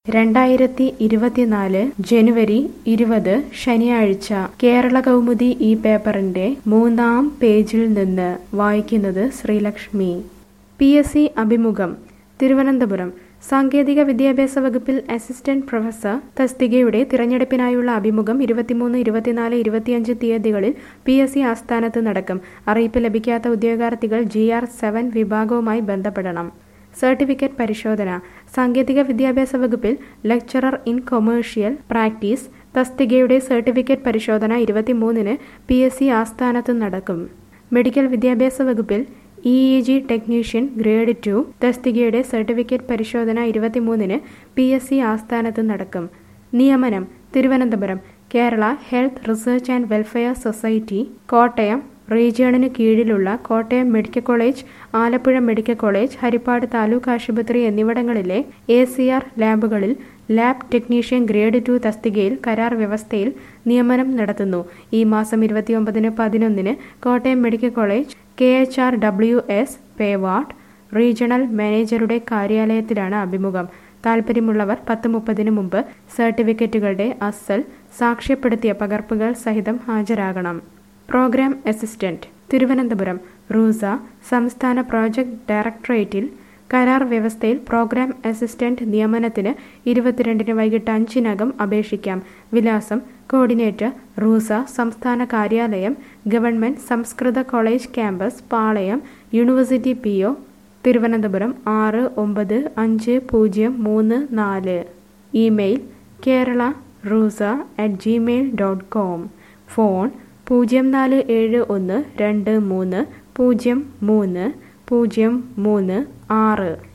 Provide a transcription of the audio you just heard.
രണ്ടായിരത്തി ഇരുപത്തിനാല് ജനുവരി ഇരുപത് ശനിയാഴ്ച കേരള കൗമുദി ഈ പേപ്പറിന്റെ മൂന്നാം പേജിൽ നിന്ന് വായിക്കുന്നത് ശ്രീലക്ഷ്മി പി എസ് സി അഭിമുഖം തിരുവനന്തപുരം സാങ്കേതിക വിദ്യാഭ്യാസ വകുപ്പിൽ അസിസ്റ്റന്റ് പ്രൊഫസർ തസ്തികയുടെ തിരഞ്ഞെടുപ്പിനായുള്ള അഭിമുഖം ഇരുപത്തിമൂന്ന് ഇരുപത്തിനാല് ഇരുപത്തിയഞ്ച് തീയതികളിൽ പി എസ് സി ആസ്ഥാനത്ത് നടക്കും അറിയിപ്പ് ലഭിക്കാത്ത ഉദ്യോഗാർത്ഥികൾ ജി ആർ സെവൻ വിഭാഗവുമായി ബന്ധപ്പെടണം സർട്ടിഫിക്കറ്റ് പരിശോധന സാങ്കേതിക വിദ്യാഭ്യാസ വകുപ്പിൽ ലെക്ചറർ ഇൻ കൊമേഴ്ഷ്യൽ പ്രാക്ടീസ് തസ്തികയുടെ സർട്ടിഫിക്കറ്റ് പരിശോധന ഇരുപത്തിമൂന്നിന് പി എസ് സി ആസ്ഥാനത്ത് നടക്കും മെഡിക്കൽ വിദ്യാഭ്യാസ വകുപ്പിൽ E E G technician grade two തസ്തികയുടെ സർട്ടിഫിക്കറ്റ് പരിശോധന ഇരുപത്തിമൂന്നിന് പി എസ് സി ആസ്ഥാനത്ത് നടക്കും നിയമനം Thiruvananthapuram Kerala health research and welfare society Kottayam റീജിയണിന് കീഴിലുള്ള Kottayam medical college Alappuzha medical college Haripad taluk ആശുപത്രി എന്നിവിടങ്ങളിലെ എ സി ആർ ലാബുകളിൽ ലാബ് ടെക്നീഷ്യൻ ഗ്രേഡ് ടു തസ്തികയിൽ കരാർ വ്യവസ്ഥയിൽ നിയമനം നടത്തുന്നു ഈ മാസം ഇരുപത്തിയൊമ്പതിന് പതിനൊന്നിന് Kottayam medical college K H R W S pay ward regional മാനേജറുടെ കാര്യാലയത്തിലാണ് അഭിമുഖം താൽപ്പര്യമുള്ളവർ പത്ത് മുപ്പതിന് മുമ്പ് സർട്ടിഫിക്കറ്റുകളുടെ അസൽ സാക്ഷ്യപ്പെടുത്തിയ പകർപ്പുകൾ സഹിതം ഹാജരാകണം പ്രോഗ്രാം അസിസ്റ്റന്റ് തിരുവനന്തപുരം റൂസ സംസ്ഥാന പ്രോജക്ട് ഡയറക്ടറേറ്റിൽ കരാർ വ്യവസ്ഥയിൽ പ്രോഗ്രാം അസിസ്റ്റന്റ് നിയമനത്തിന് ഇരുപത്തിരണ്ടിന് വൈകിട്ട് അഞ്ചിനകം അപേക്ഷിക്കാം വിലാസം കോർഡിനേറ്റർ റൂസ സംസ്ഥാന കാര്യാലയം ഗവൺമെന്റ് സംസ്കൃത college campus Palayam university P O Thiruvananthapuram ആറ് ഒമ്പത് അഞ്ച് പൂജ്യം മൂന്ന് നാല് email Kerala RUSA at gmail dot com phone പൂജ്യം നാല് ഏഴ് ഒന്ന് രണ്ട് മൂന്ന് പൂജ്യം മൂന്ന് പൂജ്യം മൂന്ന് ആറ്